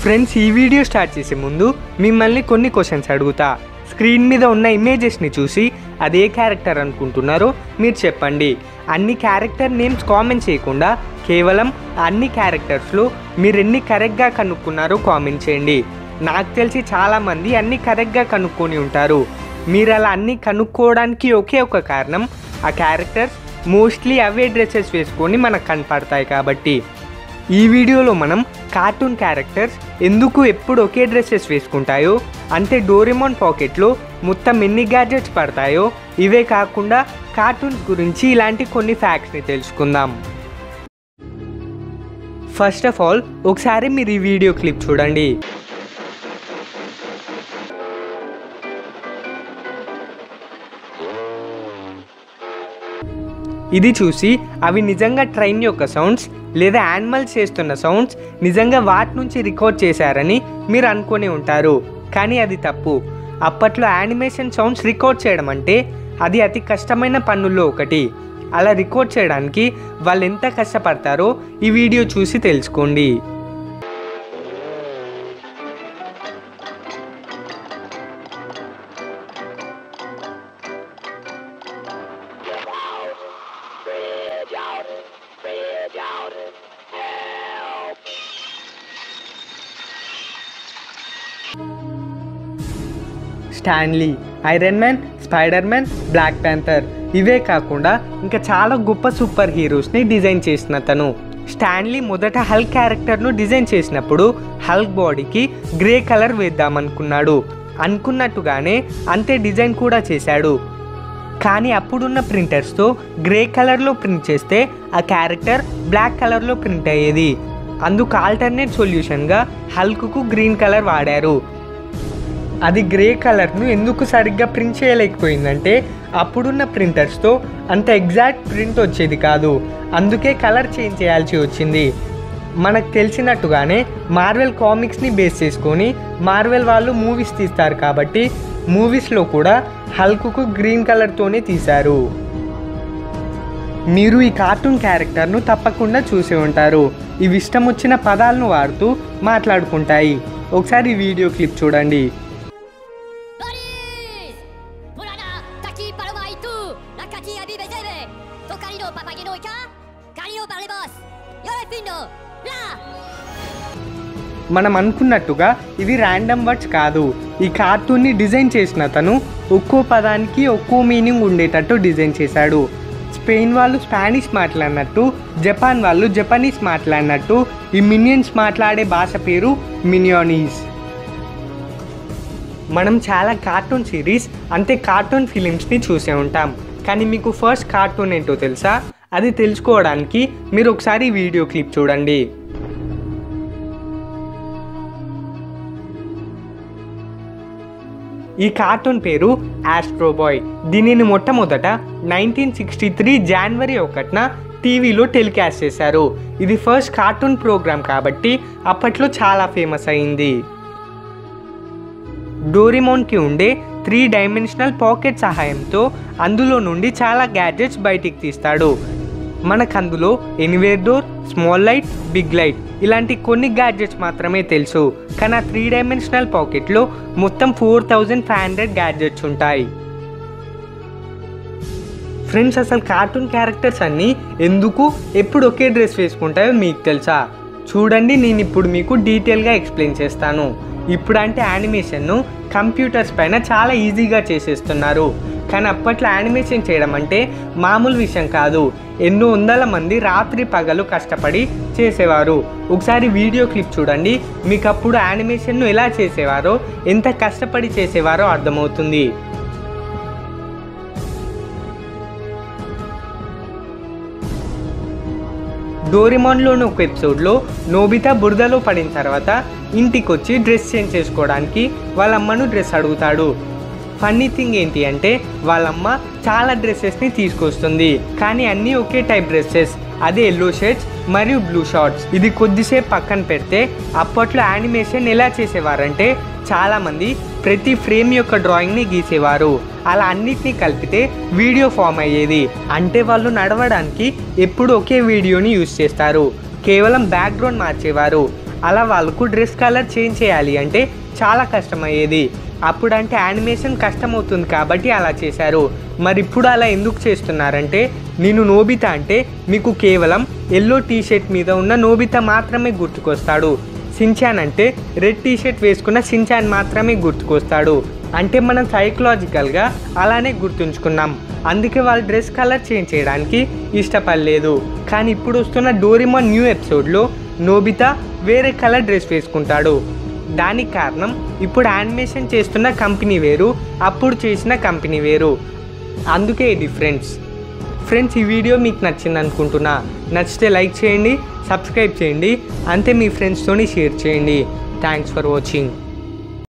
friends ఈ video start చేసే ముందు మిమ్మల్ని కొన్ని క్వశ్చన్స్ అడుగుతా స్క్రీన్ మీద ఉన్న ఇమేజెస్ని చూసి అదే క్యారెక్టర్ అనుకుంటున్నారో మీరు చెప్పండి అన్ని క్యారెక్టర్ నేమ్స్ కామెంట్ చేయకుండా కేవలం అన్ని క్యారెక్టర్స్లో మీరు ఎన్ని కరెక్ట్గా కనుక్కున్నారో కామెంట్ చేయండి నాకు తెలిసి చాలామంది అన్ని కరెక్ట్గా కనుక్కొని ఉంటారు మీరు అలా అన్ని కనుక్కోవడానికి ఒకే ఒక కారణం ఆ క్యారెక్టర్స్ మోస్ట్లీ అవే డ్రెస్సెస్ వేసుకొని మనకు కనపడతాయి కాబట్టి ఈ వీడియోలో మనం కార్టూన్ క్యారెక్టర్స్ ఎందుకు ఎప్పుడు ఒకే డ్రెస్సెస్ వేసుకుంటాయో అంటే డోరెమోన్ పాకెట్లో మొత్తం ఎన్ని గ్యాడ్జెట్స్ పడతాయో ఇవే కాకుండా కార్టూన్స్ గురించి ఇలాంటి కొన్ని ఫ్యాక్ట్స్ని తెలుసుకుందాం ఫస్ట్ ఆఫ్ ఆల్ ఒకసారి మీరు ఈ వీడియో క్లిప్ చూడండి ఇది చూసి అవి నిజంగా ట్రైన్ యొక్క సౌండ్స్ లేదా యానిమల్స్ చేస్తున్న సౌండ్స్ నిజంగా వాటి నుంచి రికార్డ్ చేశారని మీరు అనుకొని ఉంటారు కానీ అది తప్పు అప్పట్లో యానిమేషన్ సౌండ్స్ రికార్డ్ చేయడం అంటే అది అతి కష్టమైన పనుల్లో ఒకటి అలా రికార్డ్ చేయడానికి వాళ్ళు ఎంత కష్టపడతారో ఈ వీడియో చూసి తెలుసుకోండి Stan Lee Iron Man Spider Man Black Panther ఇవే కాకుండా ఇంకా చాలా గొప్ప సూపర్ హీరోస్ని డిజైన్ చేసిన తను స్టాన్లీ మొదట హల్క్ క్యారెక్టర్ను డిజైన్ చేసినప్పుడు హల్క్ బాడీకి గ్రే కలర్ వేద్దామనుకున్నాడు అనుకున్నట్టుగానే అంతే డిజైన్ కూడా చేశాడు కానీ అప్పుడున్న ప్రింటర్స్తో గ్రే కలర్లో ప్రింట్ చేస్తే ఆ క్యారెక్టర్ బ్లాక్ కలర్లో ప్రింట్ అయ్యేది అందుకు ఆల్టర్నేట్ సొల్యూషన్గా హల్క్కు గ్రీన్ కలర్ వాడారు అది గ్రే కలర్ను ఎందుకు సరిగ్గా ప్రింట్ చేయలేకపోయిందంటే అప్పుడున్న ప్రింటర్స్తో అంత ఎగ్జాక్ట్ ప్రింట్ వచ్చేది కాదు అందుకే కలర్ చేంజ్ చేయాల్సి వచ్చింది మనకు తెలిసినట్టుగానే మార్వెల్ కామిక్స్ని బేస్ చేసుకొని మార్వెల్ వాళ్ళు మూవీస్ తీస్తారు కాబట్టి మూవీస్లో కూడా హల్క్కు గ్రీన్ కలర్తోనే తీశారు మీరు ఈ కార్టూన్ క్యారెక్టర్ను తప్పకుండా చూసి ఉంటారు ఇవి ఇష్టం వచ్చిన పదాలను వాడుతూ మాట్లాడుకుంటాయి ఒకసారి ఈ వీడియో క్లిప్ చూడండి Loris Pulana, Taki Paloma itu Nakati Abi Bezebe Tokarino Papageno Ika Kario par les boss Yole Fino La మనం అనుకున్నట్టుగా ఇవి ర్యాండమ్ వర్డ్స్ కాదు ఈ కార్టూన్ని డిజైన్ చేసిన తను ఒక్కో పదానికి ఒక్కో మీనింగ్ ఉండేటట్టు డిజైన్ చేశాడు స్పెయిన్ వాళ్ళు స్పానిష్ మాట్లాడినట్టు జపాన్ వాళ్ళు జపనీస్ మాట్లాడినట్టు ఈ మినియన్స్ మాట్లాడే భాష పేరు మినియోనీస్ మనం చాలా కార్టూన్ సిరీస్ అంతే కార్టూన్ ఫిలిమ్స్ని చూసే ఉంటాం కానీ మీకు ఫస్ట్ కార్టూన్ ఏంటో తెలుసా అది తెలుసుకోవడానికి మీరు ఒకసారి ఈ వీడియో క్లిప్ చూడండి ఈ కార్టూన్ పేరు ఆస్ట్రో బాయ్ దీనిని మొట్టమొదట నైన్టీన్ సిక్స్టీ త్రీ జనవరి ఒకటిన టీవీలో టెలికాస్ట్ చేశారు ఇది ఫస్ట్ కార్టూన్ ప్రోగ్రామ్ కాబట్టి అప్పట్లో చాలా ఫేమస్ అయింది డోరిమోన్కి ఉండే త్రీ డైమెన్షనల్ పాకెట్ సహాయంతో అందులో నుండి చాలా గ్యాడ్జెట్స్ బయటికి తీస్తాడు మనకు అందులో anywhere door small light big light ఇలాంటి కొన్ని గ్యాడ్జెట్స్ మాత్రమే తెలుసు కానీ ఆ త్రీ డైమెన్షనల్ పాకెట్లో మొత్తం four thousand five hundred gadgets ఉంటాయి ఫ్రెండ్స్ అసలు కార్టూన్ క్యారెక్టర్స్ అన్నీ ఎందుకు ఎప్పుడు ఒకే డ్రెస్ వేసుకుంటాయో మీకు తెలుసా చూడండి నేను ఇప్పుడు మీకు డీటెయిల్గా ఎక్స్ప్లెయిన్ చేస్తాను ఇప్పుడు అంటే యానిమేషన్ను కంప్యూటర్స్ పైన చాలా ఈజీగా చేసేస్తున్నారు కానీ అప్పట్లో యానిమేషన్ చేయడం అంటే మామూలు విషయం కాదు ఎన్నో వందల మంది రాత్రి పగలు కష్టపడి చేసేవారు ఒకసారి వీడియో క్లిప్ చూడండి మీకు అప్పుడు యానిమేషన్ను ఎలా చేసేవారో ఎంత కష్టపడి చేసేవారో అర్థమవుతుంది డోరిమాన్లోని ఒక ఎపిసోడ్లో నోబితా బురదలో పడిన తర్వాత ఇంటికి వచ్చి డ్రెస్ చేంజ్ చేసుకోవడానికి వాళ్ళ అమ్మను డ్రెస్ అడుగుతాడు ఫన్నీ థింగ్ ఏంటి అంటే వాళ్ళమ్మ చాలా డ్రెస్సెస్ని తీసుకొస్తుంది కానీ అన్నీ ఒకే టైప్ డ్రెస్సెస్ అదే ఎల్లో షర్ట్స్ మరియు బ్లూ షార్ట్స్ ఇది కొద్దిసేపు పక్కన పెడితే అప్పట్లో యానిమేషన్ ఎలా చేసేవారంటే చాలామంది ప్రతి ఫ్రేమ్ యొక్క డ్రాయింగ్ని గీసేవారు అలా అన్నిటినీ కలిపితే వీడియో ఫామ్ అయ్యేది అంటే వాళ్ళు నడవడానికి ఎప్పుడు ఒకే వీడియోని యూజ్ చేస్తారు కేవలం బ్యాక్గ్రౌండ్ మార్చేవారు అలా వాళ్ళకు డ్రెస్ కలర్ చేంజ్ చేయాలి అంటే చాలా కష్టమయ్యేది అప్పుడంటే యానిమేషన్ కష్టమవుతుంది కాబట్టి అలా చేశారు మరి ఇప్పుడు అలా ఎందుకు చేస్తున్నారంటే నేను నోబితా అంటే మీకు కేవలం ఎల్లో టీ షర్ట్ మీద ఉన్న నోబితా మాత్రమే గుర్తుకొస్తాడు సించాన్ అంటే రెడ్ టీ షర్ట్ వేసుకున్న సించాన్ మాత్రమే గుర్తుకొస్తాడు అంటే మనం సైకలాజికల్గా అలానే గుర్తుంచుకున్నాం అందుకే వాళ్ళు డ్రెస్ కలర్ చేంజ్ చేయడానికి ఇష్టపడలేదు కానీ ఇప్పుడు వస్తున్న డోరిమాన్ న్యూ ఎపిసోడ్లో నోబితా వేరే కలర్ డ్రెస్ వేసుకుంటాడు దానికి కారణం ఇప్పుడు యానిమేషన్ చేస్తున్న కంపెనీ వేరు అప్పుడు చేసిన కంపెనీ వేరు అందుకే ఈ డిఫరెన్స్ ఫ్రెండ్స్ ఈ వీడియో మీకు నచ్చింది అనుకుంటున్నా నచ్చితే లైక్ చేయండి సబ్స్క్రైబ్ చేయండి అంతే మీ ఫ్రెండ్స్తోని షేర్ చేయండి థ్యాంక్స్ ఫర్ వాచింగ్